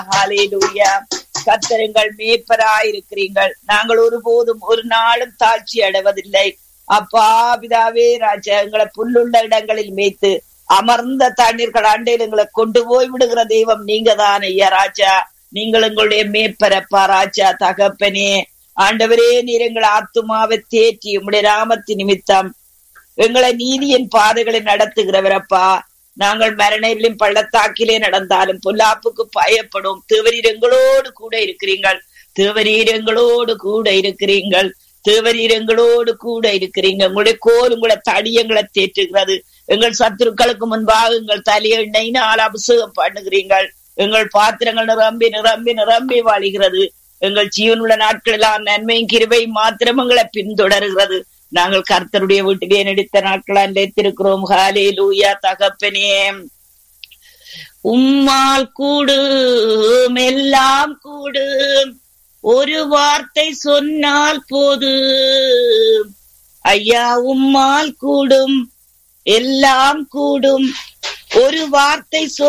ஹalleluya கத்தருங்கள் மேய்ப்பராய் இருக்கிறீர்கள் நாங்கள் ஒருபோதும் ஒரு நாளும் தாழ்ச்சி அடைவதில்லை அப்பா பிதாவே ராஜா எங்களை புல்லுள்ள இடங்களில் மேய்த்து அமர்ந்த தண்ணீர்கள் அண்டையில் எங்களை கொண்டு போய் விடுகிற தெய்வம் நீங்க தான் ஐயா ராஜா நீங்கள் எங்களுடைய மேய்ப்பரப்பா ராஜா தகப்பனே ஆண்டவரே நீர் எங்கள் ஆத்துமாவை தேற்றி உம்முடைய ராமத்தின் நிமித்தம் எங்களை நீதியின் பாதைகளை நடத்துகிறவரப்பா நாங்கள் மரணயிலும் பள்ளத்தாக்கிலே நடந்தாலும் பொல்லாப்புக்கு பயப்படும் தேவரீர் எங்களோடு கூட இருக்கிறீங்கள் தேவரீர் எங்களோடு கூட இருக்கிறீங்கள் தேவரீர் எங்களோடு கூட இருக்கிறீங்க உங்களுடைய கோல் உங்களை தடி எங்களை தேற்றுகிறது எங்கள் சத்துருக்களுக்கு முன்பாக எங்கள் தலையை எண்ணெயினால் அபிஷேகம் பண்ணுகிறீங்கள் எங்கள் பாத்திரங்கள் நிரம்பி நிரம்பி நிரம்பி வாழுகிறது எங்கள் ஜீவனுள்ள நாட்களெல்லாம் நன்மையும் கிருபை மாத்திரம் எங்களை பின்தொடர்கிறது நாங்கள் கர்த்தருடைய வீட்டிலே நடித்த நாட்களால் நிலைத்திருக்கிறோம் ஹாலே லூயா தகப்பனே உம்மால் கூடும் எல்லாம் கூடும் ஒரு வார்த்தை சொன்னால் போது ஐயா உம்மால் கூடும் எல்லாம் கூடும் ஒரு வார்த்தை சொல்